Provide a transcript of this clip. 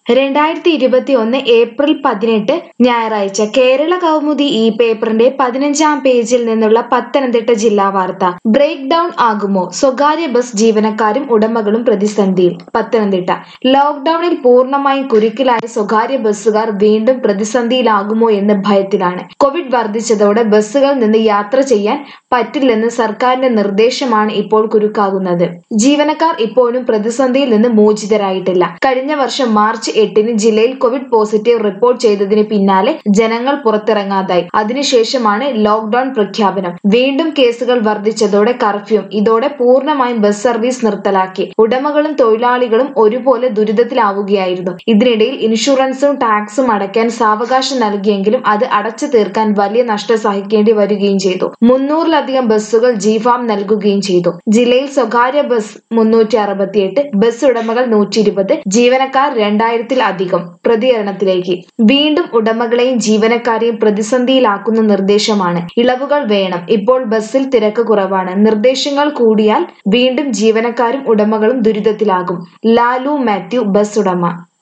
രണ്ടായിരത്തി ഇരുപത്തി ഒന്ന് ഏപ്രിൽ പതിനെട്ട് ഞായറാഴ്ച കേരള കൗമുദി ഈ പേപ്പറിന്റെ പതിനഞ്ചാം പേജിൽ നിന്നുള്ള പത്തനംതിട്ട ജില്ലാ വാർത്ത ബ്രേക്ക് ഡൌൺ ആകുമോ സ്വകാര്യ ബസ് ജീവനക്കാരും ഉടമകളും പ്രതിസന്ധിയിൽ പത്തനംതിട്ട ലോക്ഡൌണിൽ പൂർണ്ണമായും കുരുക്കിലായ സ്വകാര്യ ബസ്സുകാർ വീണ്ടും പ്രതിസന്ധിയിലാകുമോ എന്ന് ഭയത്തിലാണ് കോവിഡ് വർദ്ധിച്ചതോടെ ബസ്സുകളിൽ നിന്ന് യാത്ര ചെയ്യാൻ പറ്റില്ലെന്ന് സർക്കാരിന്റെ നിർദ്ദേശമാണ് ഇപ്പോൾ കുരുക്കാകുന്നത് ജീവനക്കാർ ഇപ്പോഴും പ്രതിസന്ധിയിൽ നിന്ന് മോചിതരായിട്ടില്ല കഴിഞ്ഞ വർഷം മാർച്ച് എട്ടിന് ജില്ലയിൽ കോവിഡ് പോസിറ്റീവ് റിപ്പോർട്ട് ചെയ്തതിന് പിന്നാലെ ജനങ്ങൾ പുറത്തിറങ്ങാതായി അതിനുശേഷമാണ് ലോക്ഡൌൺ പ്രഖ്യാപനം വീണ്ടും കേസുകൾ വർദ്ധിച്ചതോടെ കർഫ്യൂ ഇതോടെ പൂർണ്ണമായും ബസ് സർവീസ് നിർത്തലാക്കി ഉടമകളും തൊഴിലാളികളും ഒരുപോലെ ദുരിതത്തിലാവുകയായിരുന്നു ഇതിനിടയിൽ ഇൻഷുറൻസും ടാക്സും അടയ്ക്കാൻ സാവകാശം നൽകിയെങ്കിലും അത് അടച്ചു തീർക്കാൻ വലിയ നഷ്ടം സഹിക്കേണ്ടി വരികയും ചെയ്തു മുന്നൂറിലധികം ബസ്സുകൾ ജിഫാം നൽകുകയും ചെയ്തു ജില്ലയിൽ സ്വകാര്യ ബസ് മുന്നൂറ്റി അറുപത്തിയെട്ട് ബസ് ഉടമകൾ നൂറ്റി ഇരുപത് ജീവനക്കാർ രണ്ടായിരത്തിൽ അധികം പ്രതികരണത്തിലേക്ക് വീണ്ടും ഉടമകളെയും ജീവനക്കാരെയും പ്രതിസന്ധിയിലാക്കുന്ന നിർദ്ദേശമാണ് ഇളവുകൾ വേണം ഇപ്പോൾ ബസ്സിൽ തിരക്ക് കുറവാണ് നിർദ്ദേശങ്ങൾ കൂടിയാൽ വീണ്ടും ജീവനക്കാരും ഉടമകളും ദുരിതത്തിലാകും ലാലു മാത്യു ബസ് ഉടമ